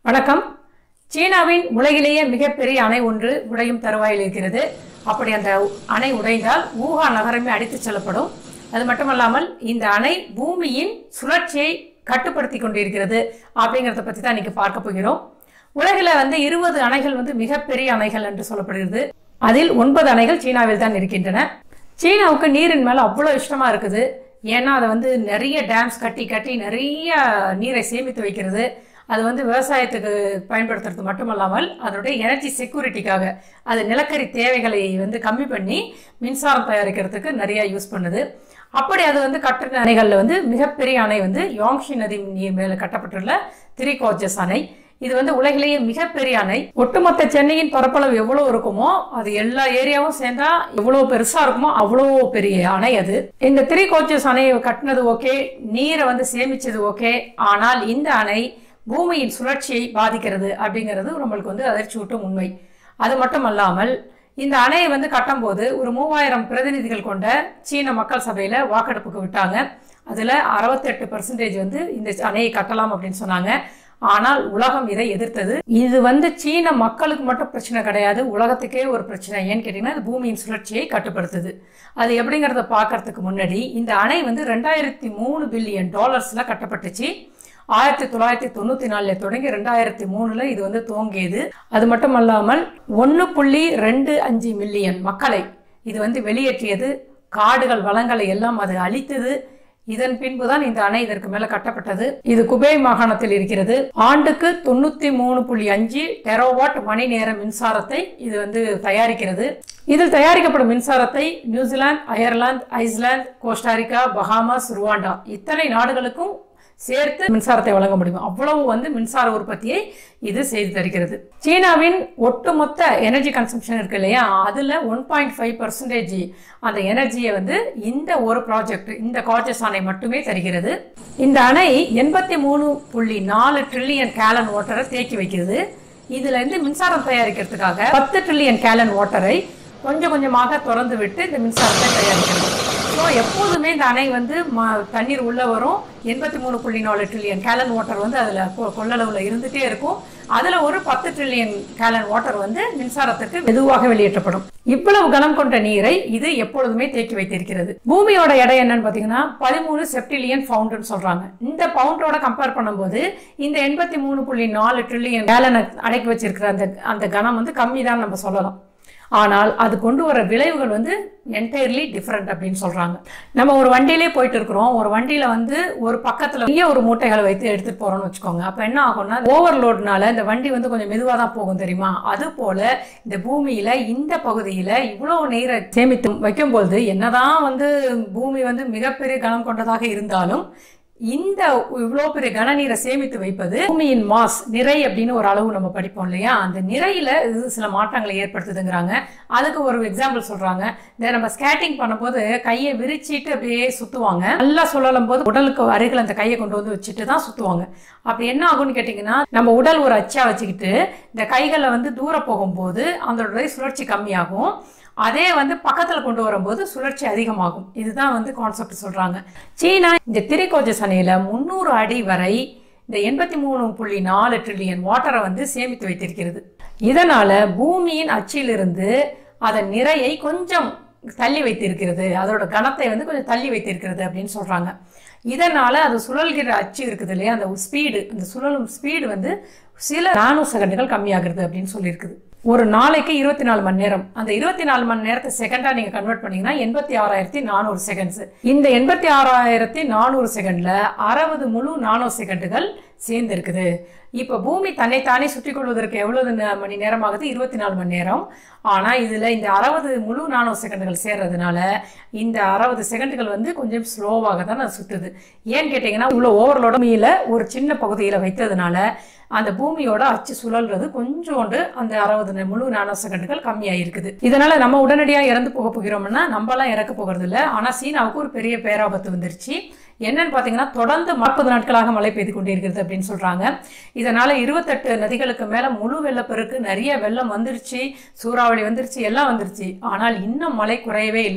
வணக்கம் சீனாவின் உலகிலேயே மிகப்பெரிய அணை ஒன்று உடையும் தருவாயில் இருக்கிறது அப்படி அந்த அணை உடைந்தால் ஊகான் நகரமே அடித்துச் செல்லப்படும் அது மட்டுமல்லாமல் இந்த அணை பூமியின் சுழற்சியை கட்டுப்படுத்தி கொண்டிருக்கிறது அப்படிங்கிறத பற்றி தான் இன்னைக்கு பார்க்க போகிறோம் உலகில் வந்து இருபது அணைகள் வந்து மிகப்பெரிய அணைகள் என்று சொல்லப்படுகிறது அதில் ஒன்பது அணைகள் சீனாவில் தான் இருக்கின்றன சீனாவுக்கு நீரின் மேலே அவ்வளோ இஷ்டமாக இருக்குது ஏன்னா அதை வந்து நிறைய டேம்ஸ் கட்டி கட்டி நிறைய நீரை சேமித்து வைக்கிறது அது வந்து விவசாயத்துக்கு பயன்படுத்துறது மட்டுமல்லாமல் அதனுடைய எனர்ஜி செக்யூரிட்டிக்காக அது நிலக்கரி தேவைகளை வந்து கம்மி பண்ணி மின்சாரம் தயாரிக்கிறதுக்கு நிறைய யூஸ் பண்ணுது அப்படி அது வந்து கட்டின அணைகளில் வந்து மிகப்பெரிய அணை வந்து யாங்ஷி நதி நீர் மேலே கட்டப்பட்டுள்ள த்ரீ கோச்சஸ் அணை இது வந்து உலகிலேயே மிகப்பெரிய அணை ஒட்டுமொத்த சென்னையின் பரப்பளவு எவ்வளவு இருக்குமோ அது எல்லா ஏரியாவும் சேர்ந்தா எவ்வளவு பெருசா இருக்குமோ அவ்வளோ பெரிய அணை அது இந்த த்ரீ கோச்சஸ் அணையை கட்டினது ஓகே நீரை வந்து சேமிச்சது ஓகே ஆனால் இந்த அணை பூமியின் சுழற்சியை பாதிக்கிறது அப்படிங்கிறது நம்மளுக்கு வந்து அதிர்ச்சி ஊட்டும் உண்மை அது மட்டும் அல்லாமல் இந்த அணையை வந்து கட்டும்போது ஒரு மூவாயிரம் பிரதிநிதிகள் கொண்ட சீன மக்கள் சபையில் வாக்கெடுப்புக்கு விட்டாங்க அதில் அறுபத்தெட்டு பர்சன்டேஜ் வந்து இந்த அணையை கட்டலாம் அப்படின்னு சொன்னாங்க ஆனால் உலகம் இதை எதிர்த்தது இது வந்து சீன மக்களுக்கு மட்டும் பிரச்சனை கிடையாது உலகத்துக்கே ஒரு பிரச்சனை ஏன்னு கேட்டிங்கன்னா இது பூமியின் சுழற்சியை கட்டுப்படுத்துது அது எப்படிங்கிறத பார்க்கறதுக்கு முன்னாடி இந்த அணை வந்து ரெண்டாயிரத்தி மூணு பில்லியன் டாலர்ஸில் கட்டப்பட்டுச்சு ஆயிரத்தி தொள்ளாயிரத்தி தொண்ணூற்றி நாலில் தொடங்கி ரெண்டாயிரத்தி மூணில் இது வந்து துவங்கியது அது மட்டும் அல்லாமல் ஒன்று புள்ளி ரெண்டு அஞ்சு மில்லியன் மக்களை இது வந்து வெளியேற்றியது காடுகள் வளங்களை எல்லாம் அது அழித்தது இதன் பின்புதான் இந்த அணை இதற்கு மேல கட்டப்பட்டது இது குபே மாகாணத்தில் இருக்கிறது ஆண்டுக்கு தொண்ணூத்தி மூணு புள்ளி அஞ்சு டெரோவாட் மணி நேர மின்சாரத்தை இது வந்து தயாரிக்கிறது இதில் தயாரிக்கப்படும் மின்சாரத்தை New Zealand Ireland Iceland Costa Rica Bahamas Rwanda இத்தனை நாடுகளுக்கும் சேர்த்து மின்சாரத்தை வழங்க முடியும் அவ்வளவு வந்து மின்சார உற்பத்தியை இது செய்து தருகிறது சீனாவின் ஒட்டுமொத்த எனர்ஜி கன்சம்ஷன் இருக்கு இல்லையா அதுல ஒன் பாயிண்ட் ஃபைவ் பர்சன்டேஜ் அந்த எனர்ஜியை வந்து இந்த ஒரு ப்ராஜெக்ட் இந்த கார்ஜஸ் அணை மட்டுமே தருகிறது இந்த அணை எண்பத்தி மூணு புள்ளி நாலு ட்ரில்லியன் கேலன் வாட்டரை தேக்கி வைக்கிறது இதுல இருந்து மின்சாரம் தயாரிக்கிறதுக்காக பத்து ட்ரில்லியன் கேலன் வாட்டரை கொஞ்சம் கொஞ்சமாக திறந்து விட்டு இந்த மின்சாரத்தை தயாரிக்கிறது ஸோ எப்போதுமே இந்த அணை வந்து ம- தண்ணீர் உள்ள வரும் எண்பத்தி மூணு புள்ளி நாலு ட்ரில்லியன் கேலன் வாட்டர் வந்து அதில் கொள்ளளவில் இருந்துகிட்டே இருக்கும் அதில் ஒரு பத்து ட்ரில்லியன் கேலன் வாட்டர் வந்து மின்சாரத்துக்கு மெதுவாக வெளியேற்றப்படும் இவ்வளவு கனம் கொண்ட நீரை இது எப்பொழுதுமே தேக்கி வைத்திருக்கிறது பூமியோட எடை என்னன்னு பார்த்தீங்கன்னா பதிமூணு செப்டிலியன் பவுண்டுன்னு சொல்றாங்க இந்த பவுண்டோட கம்பேர் பண்ணும்போது இந்த எண்பத்தி மூணு புள்ளி நாலு ட்ரில்லியன் கேலனை அடக்கி வச்சிருக்கிற அந்த அந்த கனம் வந்து கம்மி தான் நம்ம சொல்லலாம் ஆனால் அது கொண்டு வர விளைவுகள் வந்து என்டையர்லி டிஃப்ரெண்ட் அப்படின்னு சொல்றாங்க நம்ம ஒரு வண்டியிலே போயிட்டு இருக்கிறோம் ஒரு வண்டியில வந்து ஒரு பக்கத்துல பெரிய ஒரு மூட்டைகளை வைத்து எடுத்துட்டு போறோம்னு வச்சுக்கோங்க அப்ப என்ன ஆகும்னா ஓவர்லோட்னால இந்த வண்டி வந்து கொஞ்சம் மெதுவாக தான் போகும் தெரியுமா அது போல இந்த பூமியில இந்த பகுதியில இவ்வளவு நீரை சேமித்து வைக்கும்பொழுது என்னதான் வந்து பூமி வந்து மிகப்பெரிய கனம் கொண்டதாக இருந்தாலும் இந்த இவ்வளோ பெரிய கனநீரை சேமித்து வைப்பது பூமியின் மாஸ் நிறை அப்படின்னு ஒரு அளவு நம்ம படிப்போம் இல்லையா அந்த நிறையில இது சில மாற்றங்களை ஏற்படுத்துதுங்கிறாங்க அதுக்கு ஒரு எக்ஸாம்பிள் சொல்றாங்க இந்த நம்ம ஸ்கேட்டிங் பண்ணும்போது கையை விரிச்சிட்டு அப்படியே சுத்துவாங்க நல்லா சொல்லலும் போது உடலுக்கு அருகில் அந்த கையை கொண்டு வந்து வச்சுட்டு தான் சுத்துவாங்க அப்படி என்ன ஆகும்னு கேட்டிங்கன்னா நம்ம உடல் ஒரு அச்சா வச்சுக்கிட்டு இந்த கைகளை வந்து தூரம் போகும்போது அதோட சுழற்சி கம்மியாகும் அதே வந்து பக்கத்தில் கொண்டு வரும்போது சுழற்சி அதிகமாகும் இதுதான் வந்து கான்செப்ட் சொல்றாங்க சீனா இந்த திரிகோஜஸ் அணையில முந்நூறு அடி வரை இந்த எண்பத்தி மூணு புள்ளி நாலு ட்ரில்லியன் வாட்டரை வந்து சேமித்து வைத்திருக்கிறது இதனால பூமியின் அச்சிலிருந்து அதன் நிறையை கொஞ்சம் தள்ளி வைத்திருக்கிறது அதோட கனத்தை வந்து கொஞ்சம் தள்ளி வைத்திருக்கிறது அப்படின்னு சொல்றாங்க இதனால அது சுழல்கிற அச்சு இருக்குது இல்லையா அந்த ஸ்பீடு அந்த சுழலும் ஸ்பீடு வந்து சில நானோ செகண்டுகள் கம்மியாகிறது அப்படின்னு சொல்லியிருக்குது ஒரு நாளைக்கு இருபத்தி நாலு மணி நேரம் அந்த இருபத்தி நாலு மணி நேரத்தை செகண்டா நீங்க கன்வெர்ட் பண்ணீங்கன்னா எண்பத்தி ஆறாயிரத்தி நானூறு செகண்ட்ஸ் இந்த எண்பத்தி ஆறாயிரத்தி நானூறு செகண்ட்ல அறுபது முழு நானோ செகண்டுகள் சேர்ந்து இருக்குது இப்போ பூமி தன்னைத்தானே சுற்றி கொள்வதற்கு எவ்வளவு ந- மணி நேரம் ஆகுது இருபத்தி நாலு மணி நேரம் ஆனால் இதில் இந்த அறுபது முழு நானோ செகண்டுகள் சேர்றதுனால இந்த அறுபது செகண்டுகள் வந்து கொஞ்சம் ஸ்லோவாக தான் அது சுற்றுது ஏன்னு கேட்டிங்கன்னா இவ்வளோ ஓவர்லோட பூமியில் ஒரு சின்ன பகுதியில் வைத்ததுனால அந்த பூமியோட அச்சு சுழல்றது கொஞ்சோண்டு அந்த அறுபது முழு நானோ செகண்டுகள் கம்மியாக இருக்குது இதனால நம்ம உடனடியாக இறந்து போக போகிறோம்னா நம்மலாம் இறக்க போகிறது இல்லை ஆனால் சீனாவுக்கு ஒரு பெரிய பேராபத்து வந்துருச்சு என்னன்னு பார்த்தீங்கன்னா தொடர்ந்து நாற்பது நாட்களாக மழை பெய்து கொண்டிருக்கிறது அப்படின்னு சொல்றாங்க இதனால இருபத்தெட்டு நதிகளுக்கு மேல முழு வெள்ளப்பெருக்கு நிறைய வெள்ளம் வந்துருச்சு சூறாவளி வந்துருச்சு எல்லாம் வந்துருச்சு ஆனால் இன்னும் மழை குறையவே இல்லை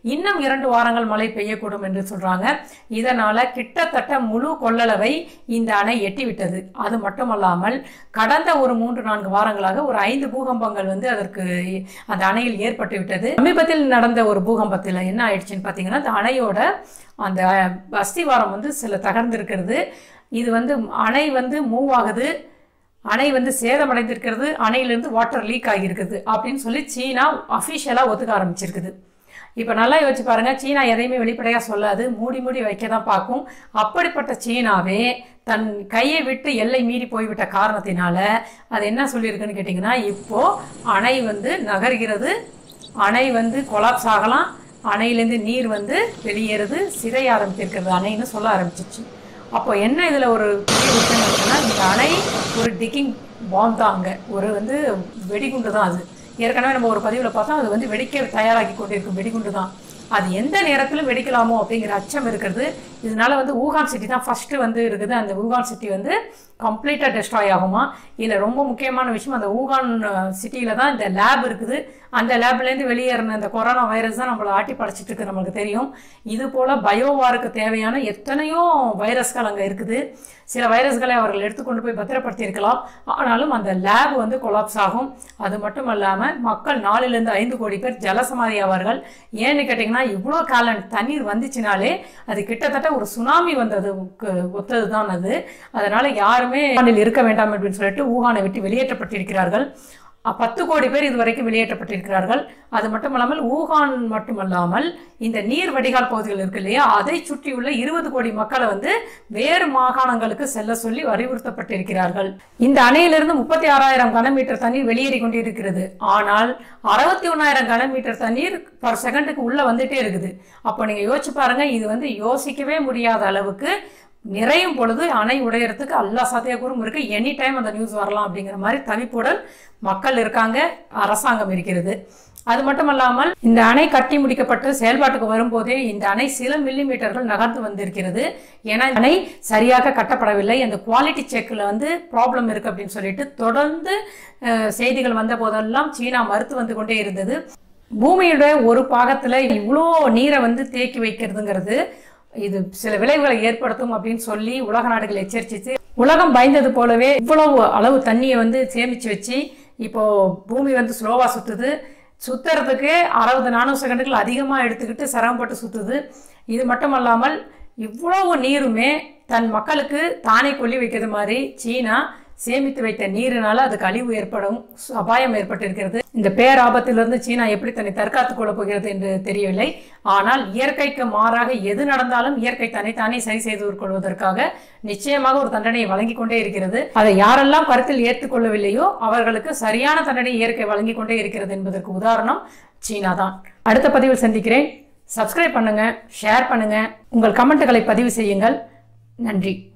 இன்னும் இரண்டு வாரங்கள் மழை பெய்யக்கூடும் என்று சொல்றாங்க இதனால கிட்டத்தட்ட முழு கொள்ளளவை இந்த அணை எட்டிவிட்டது அது மட்டுமல்லாமல் கடந்த ஒரு மூன்று நான்கு வாரங்களாக ஒரு ஐந்து பூகம்பங்கள் வந்து அதற்கு அந்த அணையில் ஏற்பட்டு விட்டது சமீபத்தில் நடந்த ஒரு பூகம்பத்தில் என்ன ஆயிடுச்சுன்னு பார்த்தீங்கன்னா அந்த அணையோட அந்த அஸ்திவாரம் வந்து சில தகர்ந்திருக்கிறது இது வந்து அணை வந்து மூவ் ஆகுது அணை வந்து சேதமடைந்திருக்கிறது அணையிலிருந்து வாட்டர் லீக் ஆகியிருக்குது அப்படின்னு சொல்லி சீனா அஃபிஷியலாக ஒத்துக்க ஆரம்பிச்சிருக்குது இப்போ நல்லா யோசிச்சு பாருங்க சீனா எதையுமே வெளிப்படையாக சொல்லாது மூடி மூடி வைக்க தான் பார்க்கும் அப்படிப்பட்ட சீனாவே தன் கையை விட்டு எல்லை மீறி போய்விட்ட காரணத்தினால அது என்ன சொல்லியிருக்குன்னு கேட்டிங்கன்னா இப்போ அணை வந்து நகர்கிறது அணை வந்து கொலாப்ஸ் ஆகலாம் அணையிலேருந்து நீர் வந்து வெளியேறுது சிதைய ஆரம்பிச்சிருக்கிறது அணைன்னு சொல்ல ஆரம்பிச்சிச்சு அப்போ என்ன இதில் ஒரு பெரிய விஷயம் இருக்குன்னா இந்த அணை ஒரு டிக்கிங் பாம் தான் அங்கே ஒரு வந்து வெடிகுண்டு தான் அது ஏற்கனவே நம்ம ஒரு பதிவில் பார்த்தோம் அது வந்து வெடிக்க தயாராகி கொண்டிருக்கும் வெடிகுண்டு தான் அது எந்த நேரத்திலும் வெடிக்கலாமோ அப்படிங்கிற அச்சம் இருக்கிறது இதனால வந்து ஊகான் சிட்டி தான் ஃபஸ்ட்டு வந்து இருக்குது அந்த ஊகான் சிட்டி வந்து கம்ப்ளீட்டாக டெஸ்ட்ராய் ஆகுமா இதில் ரொம்ப முக்கியமான விஷயம் அந்த ஊகான் சிட்டியில் தான் இந்த லேப் இருக்குது அந்த லேப்லேருந்து வெளியேறின இந்த கொரோனா வைரஸ் தான் நம்மளை ஆட்டி படைச்சிட்டு இருக்கு நமக்கு தெரியும் இது போல் பயோவாருக்கு தேவையான எத்தனையோ வைரஸ்கள் அங்கே இருக்குது சில வைரஸ்களை அவர்கள் எடுத்துக்கொண்டு போய் பத்திரப்படுத்தி இருக்கலாம் ஆனாலும் அந்த லேப் வந்து கொலாப்ஸ் ஆகும் அது மட்டும் இல்லாமல் மக்கள் நாலுலேருந்து ஐந்து கோடி பேர் ஜலசமாதி ஆவார்கள் ஏன்னு கேட்டிங்கன்னா இவ்வளோ காலம் தண்ணீர் வந்துச்சுனாலே அது கிட்டத்தட்ட ஒரு சுனாமி வந்தது ஒத்தது தான் அது அதனால் யாருமே ஊகானில் இருக்க வேண்டாம் அப்படின்னு சொல்லிட்டு ஊகானை விட்டு வெளியேற்றப்பட்டிருக்கிறார்கள் அ- பத்து கோடி பேர் இதுவரைக்கும் வெளியேற்றப்பட்டிருக்கிறார்கள் அது மட்டும் இல்லாமல் ஊகான் மட்டுமல்லாமல் இந்த நீர் வடிகால் பகுதிகள் இருக்கு இல்லையா அதை சுற்றியுள்ள இருபது கோடி மக்களை வந்து வேறு மாகாணங்களுக்கு செல்ல சொல்லி அறிவுறுத்தப்பட்டிருக்கிறார்கள் இந்த அணையிலிருந்து முப்பத்தி ஆறாயிரம் கனமீட்டர் தண்ணீர் வெளியேறி கொண்டிருக்கிறது ஆனால் அறுபத்தி ஒன்னாயிரம் கனமீட்டர் தண்ணீர் பர் செகண்டுக்கு உள்ள வந்துட்டே இருக்குது அப்போ நீங்க யோசிச்சு பாருங்க இது வந்து யோசிக்கவே முடியாத அளவுக்கு நிறையும் பொழுது அணை உடையறதுக்கு எல்லா சாத்தியக்கூறும் இருக்கு எனி டைம் அந்த நியூஸ் வரலாம் அப்படிங்கிற மாதிரி தவிப்புடன் மக்கள் இருக்காங்க அரசாங்கம் இருக்கிறது அது மட்டும் அல்லாமல் இந்த அணை கட்டி முடிக்கப்பட்டு செயல்பாட்டுக்கு வரும்போதே இந்த அணை சில மில்லி மீட்டர்கள் நகர்ந்து வந்திருக்கிறது ஏன்னா இந்த அணை சரியாக கட்டப்படவில்லை அந்த குவாலிட்டி செக்கில் வந்து ப்ராப்ளம் இருக்கு அப்படின்னு சொல்லிட்டு தொடர்ந்து அஹ், செய்திகள் வந்த போதெல்லாம் சீனா மறுத்து வந்து கொண்டே இருந்தது பூமியோட ஒரு பாகத்துல இவ்வளோ நீரை வந்து தேக்கி வைக்கிறதுங்கிறது இது சில விளைவுகளை ஏற்படுத்தும் அப்படின்னு சொல்லி உலக நாடுகள் எச்சரிச்சிச்சு உலகம் பயந்தது போலவே இவ்வளவு அளவு தண்ணியை வந்து சேமிச்சு வச்சு இப்போ பூமி வந்து ஸ்லோவா சுத்துது சுத்துறதுக்கு அறுபது நானோ செகண்டுகள் அதிகமாக எடுத்துக்கிட்டு சிரமப்பட்டு சுத்துது இது மட்டும் அல்லாமல் இவ்வளவு நீருமே தன் மக்களுக்கு தானே கொல்லி வைக்கிறது மாதிரி சீனா சேமித்து வைத்த நீரினால அதுக்கு அழிவு ஏற்படும் சு- அபாயம் ஏற்பட்டிருக்கிறது இந்த பேராபத்திலிருந்து சீனா எப்படி தன்னை தற்காத்துக் கொள்ளப் போகிறது என்று தெரியவில்லை ஆனால் இயற்கைக்கு மாறாக எது நடந்தாலும் இயற்கை தன்னைத்தானே சரி செய்து கொள்வதற்காக நிச்சயமாக ஒரு தண்டனையை வழங்கி கொண்டே இருக்கிறது அதை யாரெல்லாம் கருத்தில் ஏற்றுக்கொள்ளவில்லையோ அவர்களுக்கு சரியான தண்டனை இயற்கை வழங்கி கொண்டே இருக்கிறது என்பதற்கு உதாரணம் சீனா தான் அடுத்த பதிவில் சந்திக்கிறேன் சப்ஸ்கிரைப் பண்ணுங்க ஷேர் பண்ணுங்க உங்கள் கமெண்ட்டுகளை பதிவு செய்யுங்கள் நன்றி